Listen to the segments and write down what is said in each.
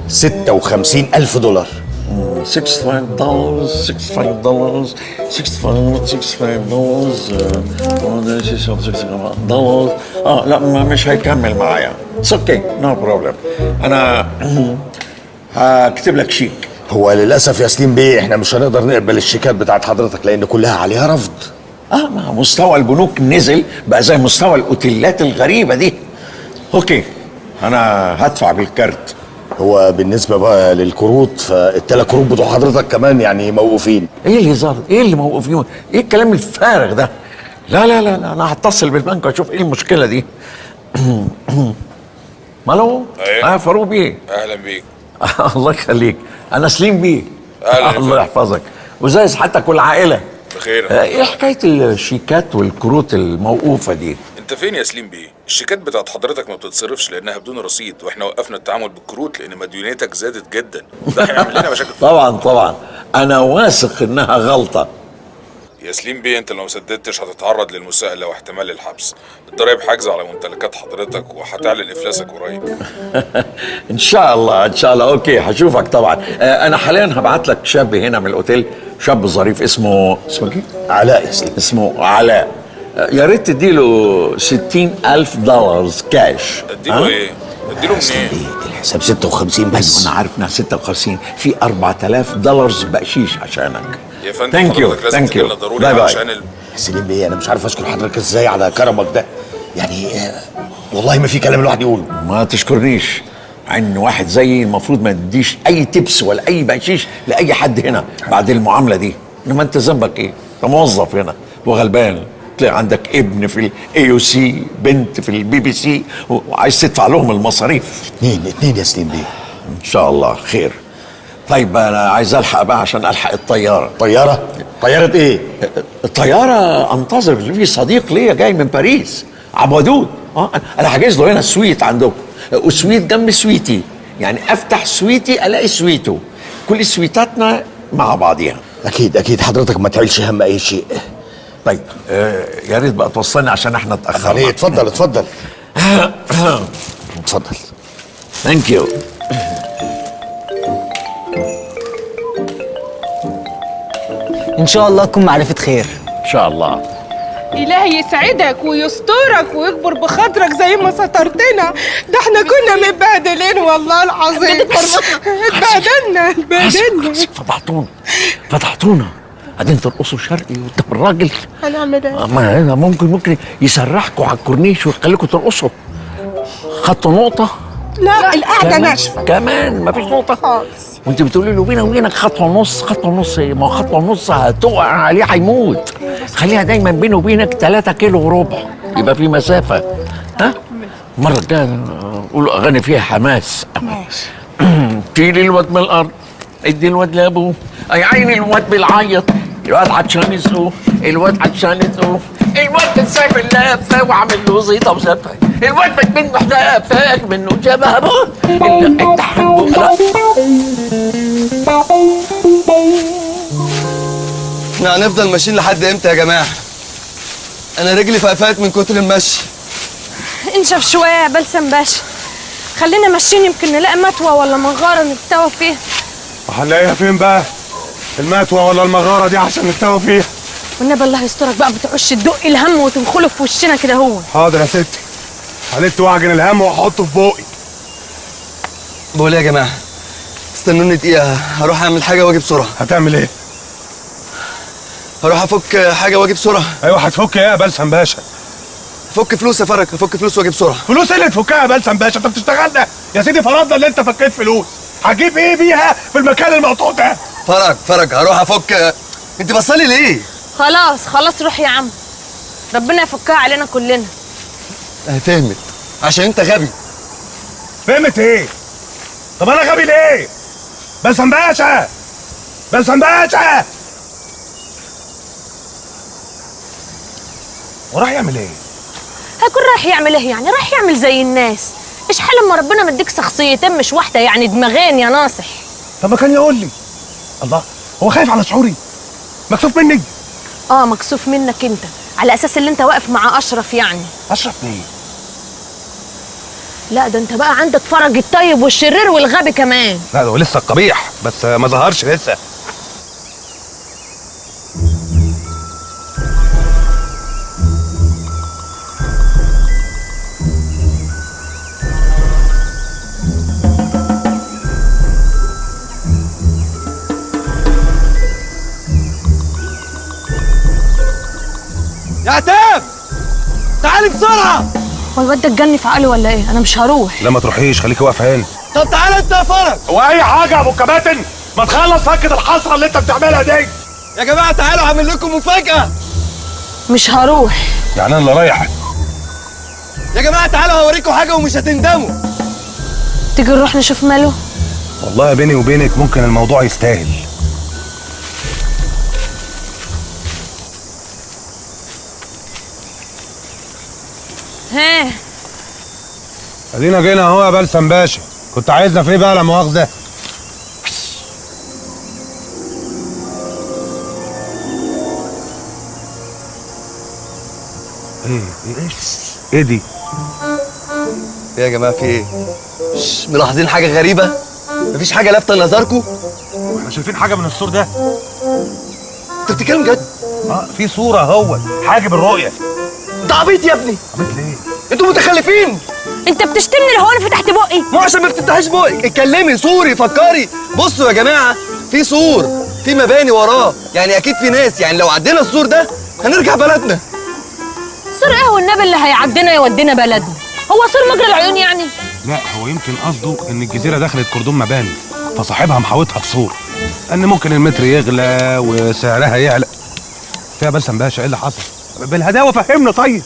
56 ألف دولار 65 دولار 65 دولار 65 65 دولار دولار اه لا ما- مش هيكمل معايا اتس اوكي نو بروبلم انا هكتب لك شيك هو للأسف يا سليم بيه احنا مش هنقدر نقبل الشيكات بتاعت حضرتك لأن كلها عليها رفض اه ما مستوى البنوك نزل بقى زي مستوى الاوتيلات الغريبه دي اوكي انا هدفع بالكارت هو بالنسبة بقى للكروت فالتلا كروت بتوع حضرتك كمان يعني موقوفين ايه اللي ظهر ايه اللي موقفين ايه الكلام الفارغ ده لا لا لا, لا انا هتصل بالبنك واشوف ايه المشكله دي مالو أيه. اه فاروق بيه اهلا بيك الله يخليك انا سليم بيه أهلا يا الله فندم. يحفظك وزي صحتك والعائله بخير آه، ايه حكايه الشيكات والكروت الموقوفه دي انت فين يا سليم بيه الشيكات بتاعت حضرتك ما بتتصرفش لانها بدون رصيد واحنا وقفنا التعامل بالكروت لان مديونيتك زادت جدا ده هيعمل لنا مشاكل طبعا طبعا انا واثق انها غلطه يا سليم بيه انت لو ما سددتش هتتعرض للمساءله واحتمال الحبس الضرايب حاجزه على ممتلكات حضرتك وهتعلن افلاسك قريب ان شاء الله ان شاء الله اوكي هشوفك طبعا آه، انا حاليا هبعت لك شاب هنا من الاوتيل شاب ظريف اسمه اسمه ايه علاء يا سليم اسمه علاء آه، يا ريت تديله ستين ألف دولار كاش اديله ايه اديله منين بيه الحساب 56 بس انا عارف انها 56 في 4000 دولار بقشيش عشانك يا فندم ثانك يو حضرتك لازم ثانك تجي يو لنا ضروري باي باي عشان ال... سليم بيه انا مش عارف اشكر حضرتك ازاي على كرمك ده يعني آه، والله ما في كلام الواحد يقوله ما تشكرنيش مع ان واحد زيي المفروض ما تديش اي تبس ولا اي بقشيش لاي حد هنا بعد المعامله دي انما انت ذنبك ايه؟ انت موظف هنا وغلبان تلاقي عندك ابن في الاي او سي بنت في البي بي سي وعايز تدفع لهم المصاريف اتنين اتنين يا سليم بيه ان شاء الله خير طيب انا عايز الحق بقى عشان الحق الطياره طيارة طيارة ايه الطياره انتظر في صديق ليا جاي من باريس عبدود اه انا حاجز له هنا سويت عندكم وسويت جنب سويتي يعني افتح سويتي الاقي سويته كل سويتاتنا مع بعضيها اكيد اكيد حضرتك ما تعيلش هم اي شيء طيب آه يا ريت بقى توصلني عشان احنا عليه اتاخرنا اتفضل اتفضل اتفضل ثانك يو ان شاء الله تكون معرفه خير ان شاء الله إلهي يسعدك ويسترك ويكبر بخاطرك زي ما سترتنا ده احنا كنا متبهدلين والله العظيم اتبهدلنا اتبهدلنا فضحتونا فضحتونا قاعدين ترقصوا شرقي قدام الراجل هنعمل ايه؟ ما هنا ممكن ممكن يسرحكوا على الكورنيش ويخليكوا ترقصوا خدتوا نقطة لا القعدة كمان- ناشفة كمان مفيش نقطة خالص وانت بتقولي له بينا وبينك خطوة ونص خطوة ونص ايه؟ ما هو خطوة ونص هتقع عليه هيموت خليها دايما بينه وبينك 3 كيلو وربع يبقى في مسافة ها؟ المرة الجاية قولوا أغاني فيها حماس ماشي شيل الواد من الارض ادي الواد لابوه اي عيني الواد بيعيط الواد عطشان يسقوه الواد عطشان يسقوه الواد سايب اللفه وعامل له زيطه وزفه الواد بيت منه حدافه منه شبه ابوه اللي اتحبه لا احنا هنفضل ماشيين لحد امتى يا جماعه انا رجلي فقفات من كتر المشي انشف شوية يا بلسم باشا خلينا ماشيين يمكن نلاقي متوى ولا مغارة نتوى فيها هنلاقيها فين بقى؟ المتوى ولا المغارة دي عشان نتوه فيها والنبي الله يسترك بقى بتعش تدق الهم وتنخله في وشنا كده هو حاضر يا ستي هلت واعجن الهم واحطه في بوقي بقول ايه يا جماعه استنوني دقيقه هروح اعمل حاجه واجي بسرعه هتعمل ايه؟ هروح افك حاجه واجي بسرعه ايوه هتفك ايه يا بلسم باشا؟ افك فلوس يا فرج افك فلوس واجي بسرعه فلوس ايه اللي تفكها يا بلسم باشا؟ انت بتشتغلنا يا سيدي فرضنا ان انت فكيت فلوس هجيب ايه بيها في المكان المقطوع ده؟ فرج فرج هروح افك انت بصلي ليه خلاص خلاص روح يا عم ربنا يفكها علينا كلنا اه فهمت عشان انت غبي فهمت ايه؟ طب انا غبي ليه؟ بلسم باشا بلسم باشا وراح يعمل ايه؟ هيكون رايح يعمل ايه يعني رايح يعمل زي الناس ايش حال لما ربنا مديك شخصيتين مش واحدة يعني دماغين يا ناصح طب ما كان يقول لي الله هو خايف على شعوري مكسوف مني اه مكسوف منك انت على اساس اللي انت واقف مع اشرف يعني اشرف مين لا ده انت بقى عندك فرج الطيب والشرير والغبي كمان لا ده هو لسه القبيح بس ما ظهرش لسه يا عتاب تعالي بسرعه هو الواد ده اتجنن في عقله ولا ايه انا مش هروح لا ما تروحيش خليكي واقفه هنا طب تعالى انت يا فرج هو اي حاجه يا ابو الكباتن ما تخلص فكه الحسره اللي انت بتعملها دي يا جماعه تعالوا هعمل لكم مفاجاه مش هروح يعني انا اللي رايح يا جماعه تعالوا هوريكم حاجه ومش هتندموا تيجي نروح نشوف ماله والله بيني وبينك ممكن الموضوع يستاهل ها ادينا جينا اهو يا بلسم باشا كنت عايزنا في ايه بقى لا مؤاخذه ايه ايه ايه دي ايه يا جماعه في ايه مش ملاحظين حاجه غريبه مفيش حاجه لافته لنظركم احنا شايفين حاجه من السور ده انت بتتكلم جد اه في صوره اهو حاجب الرؤيه ده عبيط يا ابني عملت ليه انتوا متخلفين انت بتشتمني هو انا فتحت بقي ما عشان ما بتفتحيش بقك اتكلمي صوري فكري بصوا يا جماعه في سور في مباني وراه يعني اكيد في ناس يعني لو عدينا السور ده هنرجع بلدنا سر ايه والنبي اللي هيعدينا يودينا بلدنا هو سر مجرى العيون يعني لا هو يمكن قصده ان الجزيره دخلت كردون مباني فصاحبها محاوطها بسور ان ممكن المتر يغلى وسعرها يعلى فيها بلسم باشا ايه اللي حصل بالهداوه فهمنا طيب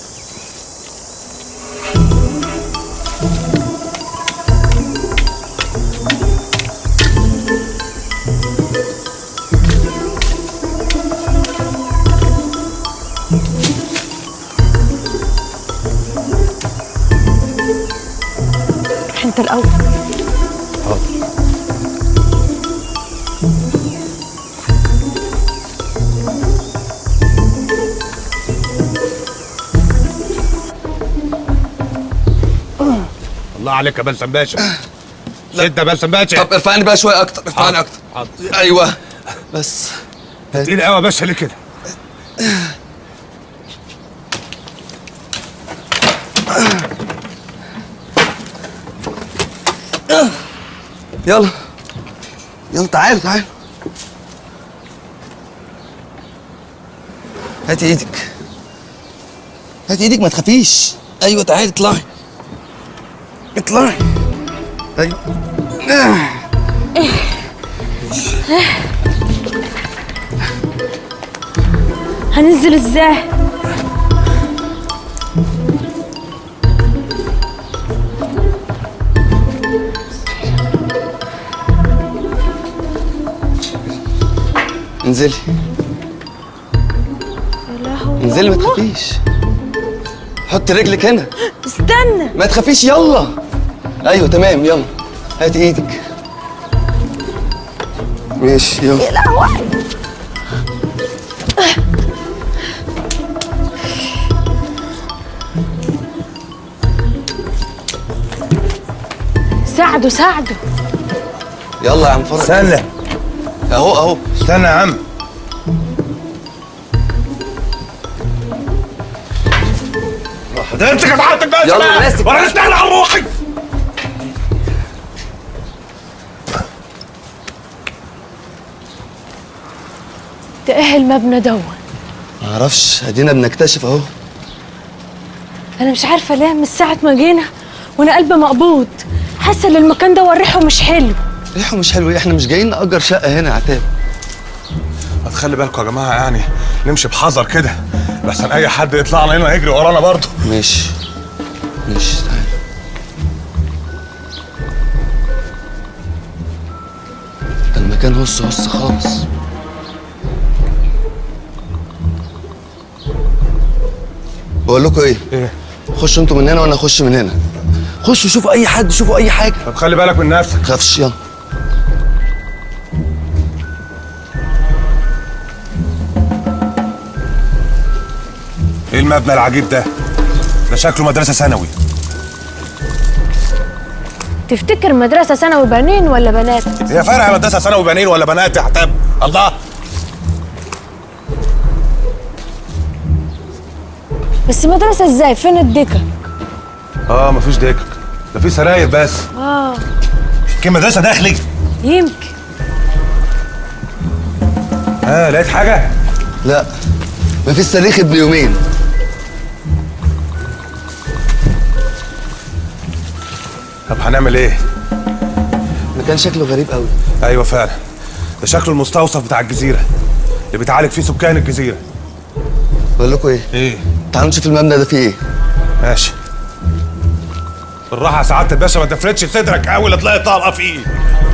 روح انت الاول الله عليك يا بلسم باشا شد يا بلسم باشا طب ارفعني بقى شويه اكتر ارفعني حاضر، اكتر حاضر. ايوه بس تقيل قوي يا باشا ليه كده يلا يلا تعالوا تعالوا هاتي ايدك هاتي ايدك ما تخافيش ايوه تعالي اطلعي اطلعي ايوه هننزل ازاي انزلي انزلي ما تخافيش حطي رجلك هنا استنى ما تخافيش يلا ايوه تمام يلا هاتي ايدك ماشي يلا يا لهوي ساعده ساعده يلا يا عم فرج استنى اهو اهو استنى يا عم ده انت كانت حالتك بقى يلا بقى. ماسك. وانا استنى على روحي ده ايه المبنى دوت ما اعرفش ادينا بنكتشف اهو انا مش عارفه ليه من ساعه ما جينا وانا قلبي مقبوض حاسه ان المكان ده ريحه مش حلو ريحه مش حلو احنا مش جايين نأجر شقه هنا يا عتاب ما تخلي بالكم يا جماعه يعني نمشي بحذر كده لحسن اي حد يطلع لنا هنا يجري ورانا برضه ماشي ماشي تعالى ده المكان هص هص خالص بقول لكم ايه ايه خشوا انتوا من هنا وانا اخش من هنا خشوا شوفوا اي حد شوفوا اي حاجه طب خلي بالك من نفسك تخافش يلا ايه المبنى العجيب ده ده شكله مدرسه ثانوي تفتكر مدرسة ثانوي بنين ولا بنات؟ هي فارقه مدرسه ثانوي بنين ولا بنات يا حتاب الله بس مدرسة ازاي؟ فين الدكة؟ اه مفيش دكك ده في سراير بس اه كم مدرسه داخلي يمكن اه لقيت حاجه لا مفيش صريخ ابن يومين طب هنعمل ايه المكان شكله غريب قوي ايوه فعلا ده شكله المستوصف بتاع الجزيره اللي بيتعالج فيه سكان الجزيره بقول لكم ايه ايه تعالوا نشوف المبنى ده فيه ايه ماشي بالراحه يا سعاده الباشا ما تفردش صدرك قوي لا تلاقي طلقه فيه